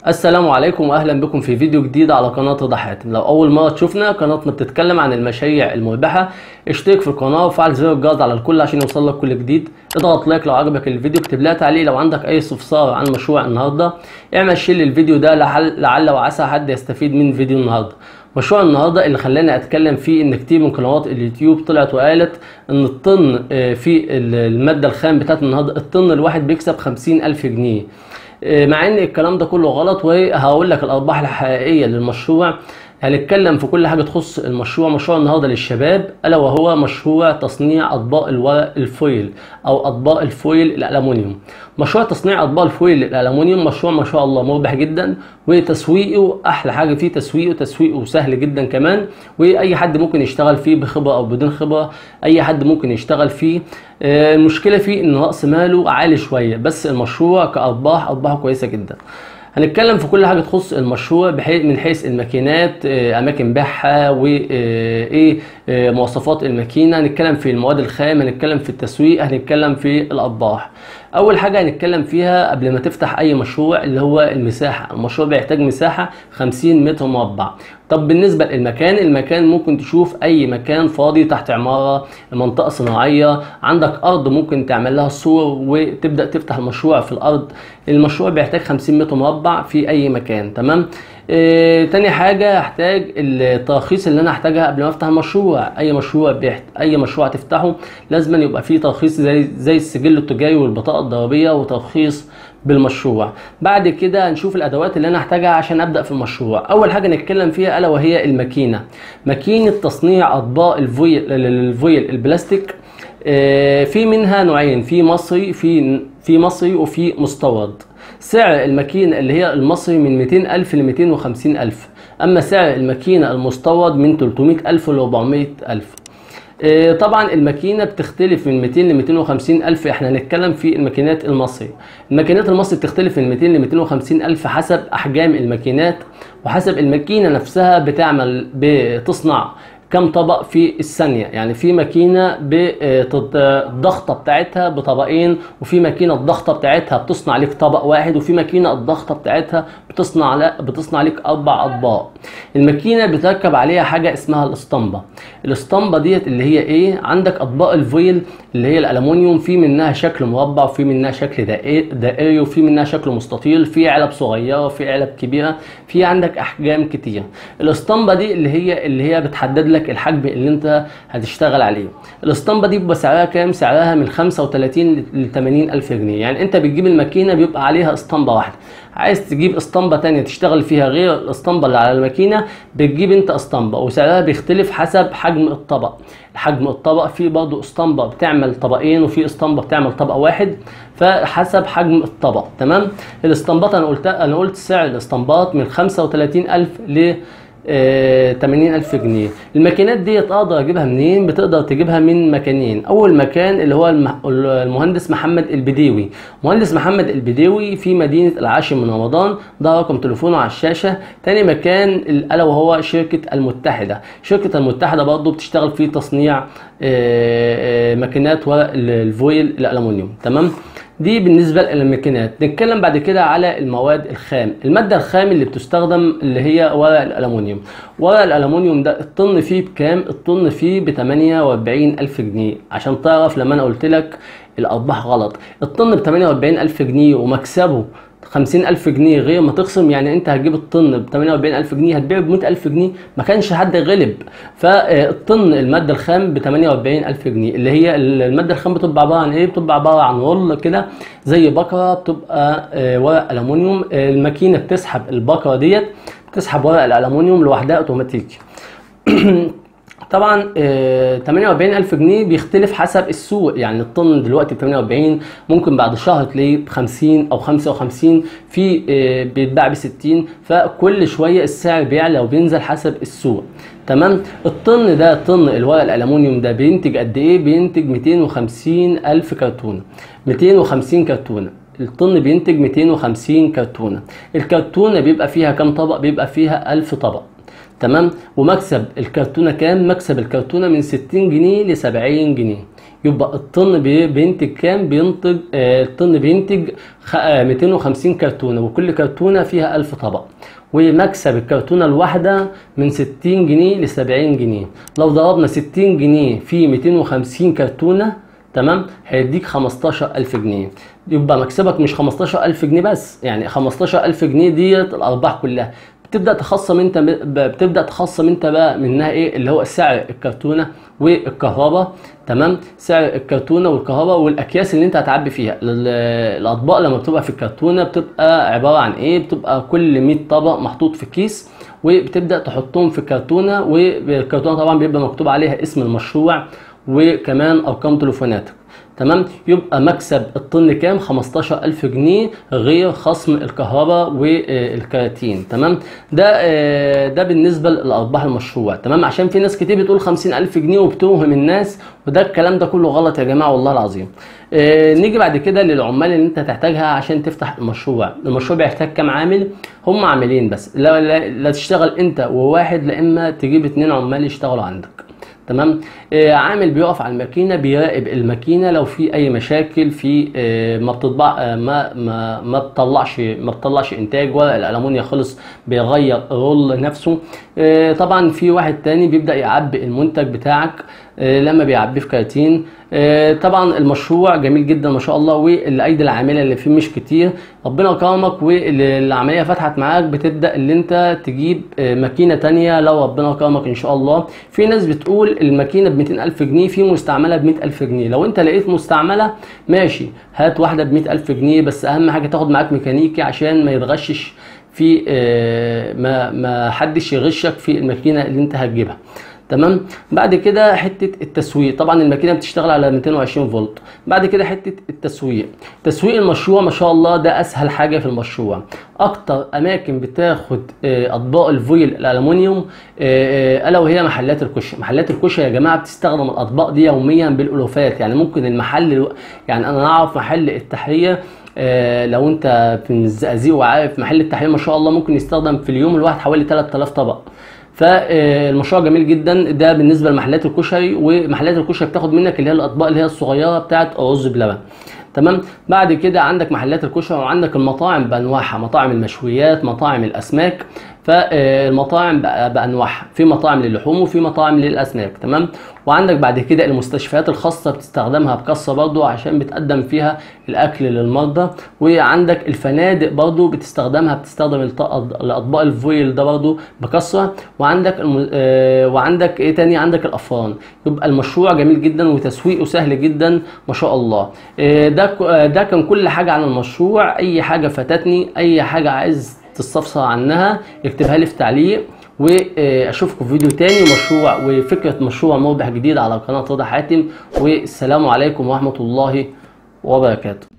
السلام عليكم واهلا بكم في فيديو جديد على قناه رضا حاتم لو اول مره تشوفنا قناتنا بتتكلم عن المشاريع المربحه اشترك في القناه وفعل زر الجرس على الكل عشان يوصلك كل جديد اضغط لايك لو عجبك الفيديو اكتب لها تعليق لو عندك اي استفسار عن مشروع النهارده اعمل شير للفيديو ده لعل, لعل وعسى حد يستفيد من فيديو النهارده مشروع النهارده اللي خلاني اتكلم فيه ان كتير من قنوات اليوتيوب طلعت وقالت ان الطن آه، في الماده الخام بتاعت النهارده الطن الواحد بيكسب خمسين الف جنيه مع ان الكلام ده كله غلط وهقول لك الارباح الحقيقيه للمشروع هنتكلم في كل حاجه تخص المشروع مشروع النهارده للشباب الا وهو مشروع تصنيع اطباق الورق الفويل او اطباق الفويل الالومنيوم مشروع تصنيع اطباق الفويل الالومنيوم مشروع ما شاء الله مربح جدا وتسويقه احلى حاجه فيه تسويقه تسويقه سهل جدا كمان واي حد ممكن يشتغل فيه بخبره او بدون خبره اي حد ممكن يشتغل فيه آه، المشكله فيه ان راس ماله عالي شويه بس المشروع كارباح ارباحه كويسه جدا هنتكلم في كل حاجه تخص المشروع بحيث من حيث الماكينات آه، اماكن بيعها وايه مواصفات الماكينه هنتكلم في المواد الخام هنتكلم في التسويق هنتكلم في الارباح اول حاجه هنتكلم فيها قبل ما تفتح اي مشروع اللي هو المساحه المشروع بيحتاج مساحه 50 متر مربع طب بالنسبه للمكان المكان ممكن تشوف اي مكان فاضي تحت عماره منطقه صناعيه عندك ارض ممكن تعمل لها صور وتبدا تفتح المشروع في الارض المشروع بيحتاج 50 متر مربع في اي مكان تمام آه، تاني حاجة هحتاج التراخيص اللي انا هحتاجها قبل ما افتح المشروع اي مشروع بيحت... اي مشروع تفتحه لازم يبقى فيه ترخيص زي زي السجل التجاري والبطاقة الضريبية وترخيص بالمشروع بعد كده هنشوف الادوات اللي انا هحتاجها عشان ابدا في المشروع اول حاجه نتكلم فيها الا وهي الماكينه ماكينه تصنيع اطباق الفويل الفويل البلاستيك آه، في منها نوعين في مصري في في مصري وفي مستورد سعر الماكينة اللي هي المصري من 200 ألف ل 250 ألف أما سعر الماكينة المستورد من 300 ألف ل 400 ألف آه، طبعا الماكينة بتختلف من 200 ل 250 ألف احنا هنتكلم في الماكينات المصري الماكينات المصري بتختلف من 200 ل 250 ألف حسب أحجام الماكينات وحسب الماكينة نفسها بتعمل بتصنع كم طبق في الثانية يعني في ماكينة بالضغطة بتاعتها بطبقين وفي ماكينة الضغطة بتاعتها بتصنع لك طبق واحد وفي ماكينة الضغطة بتاعتها بتصنع لا بتصنع لك أربع أطباق الماكينة بتركب عليها حاجة اسمها الاسطمبة الاسطمبة ديت اللي هي ايه عندك أطباق الفويل اللي هي الألمونيوم في منها شكل مربع وفي منها شكل دائري وفي منها شكل مستطيل في علب صغيرة وفي علب كبيرة في عندك أحجام كتير الاسطمبة دي اللي هي اللي هي بتحدد لك لك الحجم اللي انت هتشتغل عليه الاسطمبه دي بيبقى سعرها كام سعرها من 35 ل 80 الف جنيه يعني انت بتجيب الماكينه بيبقى عليها اسطمبه واحده عايز تجيب اسطمبه تانية تشتغل فيها غير الاسطمبه اللي على الماكينه بتجيب انت اسطمبه وسعرها بيختلف حسب حجم الطبق حجم الطبق في برضه اسطمبه بتعمل طبقين وفي اسطمبه بتعمل طبق واحد فحسب حجم الطبق تمام الاسطمبات انا قلت انا قلت سعر الاسطمبات من 35000 ل 80 ألف جنيه الماكينات دي أقدر أجيبها منين بتقدر تجيبها من مكانين أول مكان اللي هو المهندس محمد البديوي مهندس محمد البديوي في مدينة العاشر من رمضان ده رقم تليفونه على الشاشة تاني مكان ألا وهو شركة المتحدة شركة المتحدة برضه بتشتغل في تصنيع ماكينات ورق الفويل الألمنيوم تمام دي بالنسبة للماكينات نتكلم بعد كده على المواد الخام المادة الخام اللي بتستخدم اللي هي ورق الألمونيوم ورق الألمونيوم ده الطن فيه بكام الطن فيه ب 48 ألف جنيه عشان تعرف لما أنا قلت لك الأرباح غلط الطن ب 48 ألف جنيه ومكسبه 50000 جنيه غير ما تخصم يعني انت هتجيب الطن ب 48000 جنيه هتبيعه ب 100000 جنيه ما كانش حد غلب فالطن الماده الخام ب 48000 جنيه اللي هي الماده الخام بتبقى عباره عن ايه بتبقى عباره عن رول كده زي بكره بتبقى ورق الومنيوم الماكينه بتسحب البكره ديت بتسحب ورق الالومنيوم لوحدها اوتوماتيك طبعا آه 48 ألف جنيه بيختلف حسب السوق يعني الطن دلوقتي ب 48 ممكن بعد شهر تلاقيه ب 50 أو 55 في آه بيتباع ب 60 فكل شوية السعر بيعلى وبينزل حسب السوق تمام الطن ده طن الورق الالومنيوم ده بينتج قد ايه بينتج 250 الف كرتونه 250 كرتونه الطن بينتج 250 كرتونه الكرتونه بيبقى فيها كام طبق بيبقى فيها 1000 طبق تمام ومكسب الكرتونه كام مكسب الكرتونه من 60 جنيه ل 70 جنيه يبقى الطن بي- بينتج كام بينتج آه، الطن بينتج خ- آه، 250 كرتونه وكل كرتونه فيها 1000 طبق ومكسب الكرتونه الواحده من 60 جنيه ل 70 جنيه لو ضربنا 60 جنيه في 250 كرتونه تمام هيديك 15000 جنيه يبقى مكسبك مش 15000 جنيه بس يعني 15000 جنيه ديت الارباح كلها بتبدا تخصم انت ب- بتبدا تخصم انت بقى منها ايه اللي هو سعر الكرتونه والكهرباء تمام سعر الكرتونه والكهرباء والاكياس اللي انت هتعبي فيها ال- الاطباق لما بتبقى في الكرتونه بتبقى عباره عن ايه بتبقى كل 100 طبق محطوط في كيس وبتبدا تحطهم في الكرتونه والكرتونه طبعا بيبقى مكتوب عليها اسم المشروع وكمان ارقام تليفوناتك تمام يبقى مكسب الطن كام 15000 جنيه غير خصم الكهرباء والكراتين تمام ده آه، ده بالنسبه لارباح المشروع تمام عشان في ناس كتير بتقول 50000 جنيه وبتوهم الناس وده الكلام ده كله غلط يا جماعه والله العظيم آه، نيجي بعد كده للعمال اللي انت تحتاجها عشان تفتح المشروع المشروع بيحتاج كام عامل هم عاملين بس لا, لا, لا تشتغل انت وواحد لا اما تجيب اتنين عمال يشتغلوا عندك تمام آه عامل بيقف على الماكينه بيراقب الماكينه لو في اي مشاكل في آه ما بتطبع آه ما ما ما بتطلعش ما بتطلعش انتاج ولا الالومنيا خلص بيغير الرول نفسه آه طبعا في واحد تاني بيبدا يعبي المنتج بتاعك آه لما بيعبيه في كراتين آه طبعا المشروع جميل جدا ما شاء الله والايدي العامله اللي فيه مش كتير ربنا كرمك والعمليه فتحت معاك بتبدا اللي انت تجيب آه ماكينه تانية لو ربنا كرمك ان شاء الله في ناس بتقول الماكينه ب 200000 جنيه في مستعمله ب 100000 جنيه لو انت لقيت مستعمله ماشي هات واحده ب 100000 جنيه بس اهم حاجه تاخد معاك ميكانيكي عشان ما يتغشش في آه ما ما حدش يغشك في الماكينه اللي انت هتجيبها تمام بعد كده حته التسويق طبعا الماكينه بتشتغل على 220 فولت بعد كده حته التسويق تسويق المشروع ما شاء الله ده اسهل حاجه في المشروع اكتر اماكن بتاخد آه، اطباق الفويل الالومنيوم آه، آه، الا وهي محلات الكشري محلات الكشري يا جماعه بتستخدم الاطباق دي يوميا بالالوفات يعني ممكن المحل يعني انا اعرف محل التحريه آه، لو انت في الزقازيق وعارف محل التحرير ما شاء الله ممكن يستخدم في اليوم الواحد حوالي 3000 طبق فالمشروع جميل جدا ده بالنسبه لمحلات الكشري ومحلات الكشري بتاخد منك اللي هي الاطباق اللي هي الصغيره بتاعت رز بلبن تمام بعد كده عندك محلات الكشري وعندك المطاعم بانواعها مطاعم المشويات مطاعم الاسماك فالمطاعم بقى بانواعها في مطاعم للحوم وفي مطاعم للاسماك تمام وعندك بعد كده المستشفيات الخاصه بتستخدمها بكثره برضو عشان بتقدم فيها الاكل للمرضى وعندك الفنادق برضو بتستخدمها بتستخدم الط- الاطباق الفويل ده برضو بكثره وعندك الم... آه، وعندك ايه تاني عندك الافران يبقى المشروع جميل جدا وتسويقه سهل جدا ما شاء الله آه، ده ك- آه، ده كان كل حاجه عن المشروع اي حاجه فاتتني اي حاجه عايز تستفسر عنها اكتبها لي في تعليق واشوفكم في فيديو تاني مشروع وفكره مشروع مربح جديد على قناه رضا حاتم والسلام عليكم ورحمه الله وبركاته